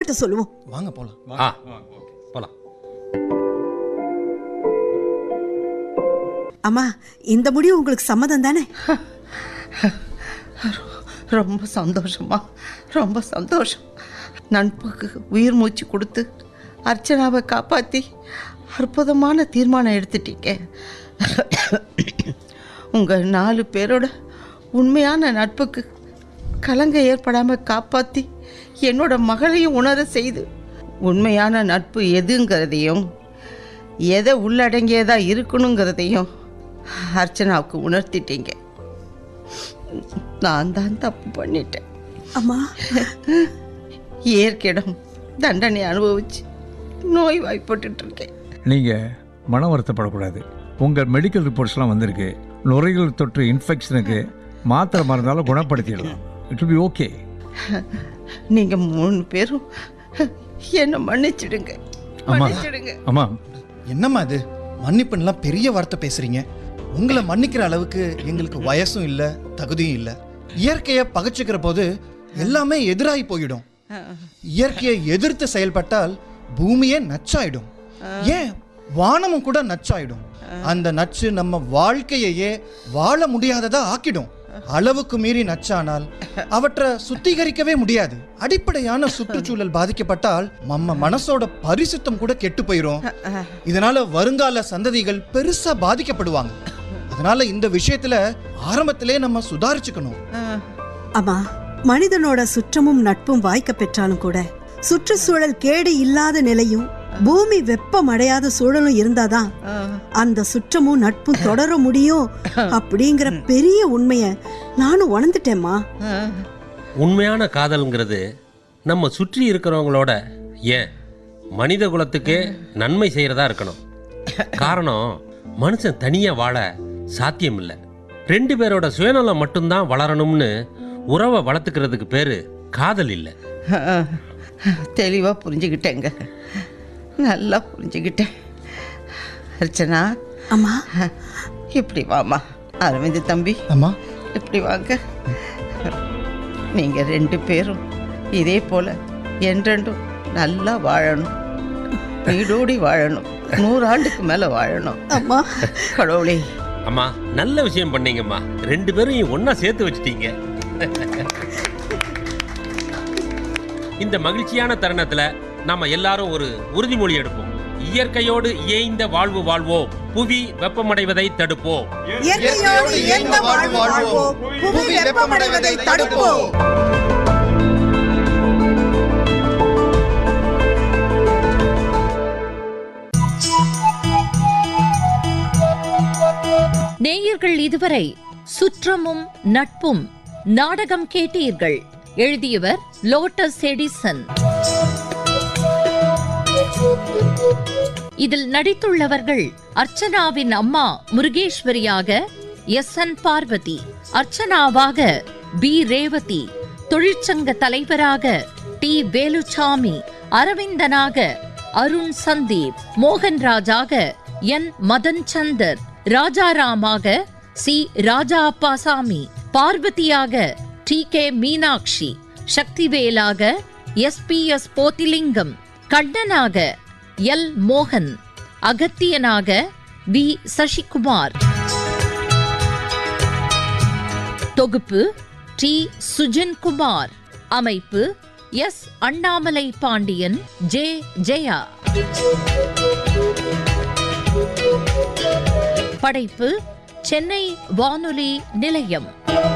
கிட்ட சொல்லுவோம் வாங்க போலாம் ஆ போலாம் அம்மா இந்த முடிவு உங்களுக்கு சம்மதம் தானே ரொம்ப சந்தோஷமா ரொம்ப சந்தோஷம் நண்புக்கு உயிர் மூச்சு கொடுத்து அர்ச்சனாவை காப்பாற்றி அற்புதமான தீர்மானம் எடுத்துட்டீங்க உங்கள் நாலு பேரோட உண்மையான நட்புக்கு கலங்க ஏற்படாமல் காப்பாற்றி என்னோட மகளையும் உணர செய்து உண்மையான நட்பு எதுங்கிறதையும் எதை உள்ளடங்கியதாக இருக்கணுங்கிறதையும் அர்ச்சனாவுக்கு உணர்த்திட்டீங்க நான் தான் தப்பு பண்ணிட்டேன் அம்மா இயற்கையிடம் தண்டனை அனுபவிச்சு நோய் வாய்ப்பட்டு இருக்கேன் நீங்கள் மன வருத்தப்படக்கூடாது உங்கள் மெடிக்கல் ரிப்போர்ட்ஸ்லாம் வந்திருக்கு நுரையீரல் தொற்று இன்ஃபெக்ஷனுக்கு மாத்திரை மருந்தாலும் குணப்படுத்திடலாம் இட் பி ஓகே நீங்க மூணு பேரும் என்னை மன்னிச்சிடுங்க அம்மா மன்னிச்சிடுங்க அம்மா என்னம்மா இது மன்னிப்புன்னெலாம் பெரிய வார்த்தை பேசுறீங்க உங்களை மன்னிக்கிற அளவுக்கு எங்களுக்கு வயசும் இல்லை தகுதியும் இல்லை இயற்கையை பகைச்சுக்கிற போது எல்லாமே எதிராகி போயிடும் இயற்கையை எதிர்த்து செயல்பட்டால் பூமியே நச்சாயிடும் ஏன் வானமும் கூட நச்சாயிடும் அந்த நச்சு நம்ம வாழ்க்கையையே வாழ முடியாததா ஆக்கிடும் அளவுக்கு மீறி நச்சானால் அவற்றை சுத்திகரிக்கவே முடியாது அடிப்படையான சுற்றுச்சூழல் பாதிக்கப்பட்டால் நம்ம மனசோட பரிசுத்தம் கூட கெட்டு போயிரும் இதனால வருங்கால சந்ததிகள் பெருசா பாதிக்கப்படுவாங்க அதனால இந்த விஷயத்துல ஆரம்பத்திலே நம்ம சுதாரிச்சுக்கணும் அம்மா மனிதனோட சுற்றமும் நட்பும் வாய்க்க பெற்றாலும் கூட சுற்றுச்சூழல் கேடு இல்லாத நிலையும் பூமி வெப்பம் அடையாத சூழலும் இருந்தாதான் அந்த சுற்றமும் நட்பும் தொடர முடியும் அப்படிங்கிற பெரிய உண்மைய நானும் உணர்ந்துட்டேம்மா உண்மையான காதல்ங்கிறது நம்ம சுற்றி இருக்கிறவங்களோட ஏன் மனித குலத்துக்கே நன்மை செய்கிறதா இருக்கணும் காரணம் மனுஷன் தனியாக வாழ சாத்தியம் இல்லை ரெண்டு பேரோட சுயநலம் மட்டும்தான் வளரணும்னு உறவை வளர்த்துக்கிறதுக்கு பேர் காதல் இல்லை தெளிவாக புரிஞ்சுக்கிட்டேங்க நல்லா புரிஞ்சுக்கிட்டேன் அர்ச்சனா அம்மா இப்படி வாம்மா அரவிந்த் தம்பி அம்மா இப்படி வாங்க நீங்கள் ரெண்டு பேரும் இதே போல் என்றென்றும் நல்லா வாழணும் வீடோடி வாழணும் நூறாண்டுக்கு மேலே வாழணும் அம்மா கடவுளே அம்மா நல்ல விஷயம் பண்ணீங்கம்மா ரெண்டு பேரும் ஒண்ணா சேர்த்து வச்சிட்டீங்க இந்த மகிழ்ச்சியான தருணத்துல நாம எல்லாரும் ஒரு உறுதிமொழி எடுப்போம் இயற்கையோடு இயைந்த வாழ்வு வாழ்வோம் புவி வெப்பமடைவதை தடுப்போம் இயற்கையோடு இயந்த வாழ்வு வாழ்வோம் புவி வெப்பமடைவதை தடுப்போம் நேயர்கள் இதுவரை சுற்றமும் நட்பும் நாடகம் கேட்டீர்கள் எழுதியவர் லோட்டஸ் எடிசன் இதில் நடித்துள்ளவர்கள் அர்ச்சனாவின் அம்மா முருகேஸ்வரியாக எஸ் என் பார்வதி அர்ச்சனாவாக பி ரேவதி தொழிற்சங்க தலைவராக டி வேலுச்சாமி அரவிந்தனாக அருண் சந்தீப் மோகன்ராஜாக என் மதன் சந்தர் ராஜாராமாக சி ராஜா அப்பாசாமி பார்வதியாக டி கே மீனாட்சி சக்திவேலாக எஸ் பி எஸ் போத்திலிங்கம் கண்ணனாக எல் மோகன் அகத்தியனாக வி சசிகுமார் தொகுப்பு டி சுஜின்குமார் அமைப்பு எஸ் அண்ணாமலை பாண்டியன் ஜே ஜெயா படைப்பு சென்னை வானொலி நிலையம்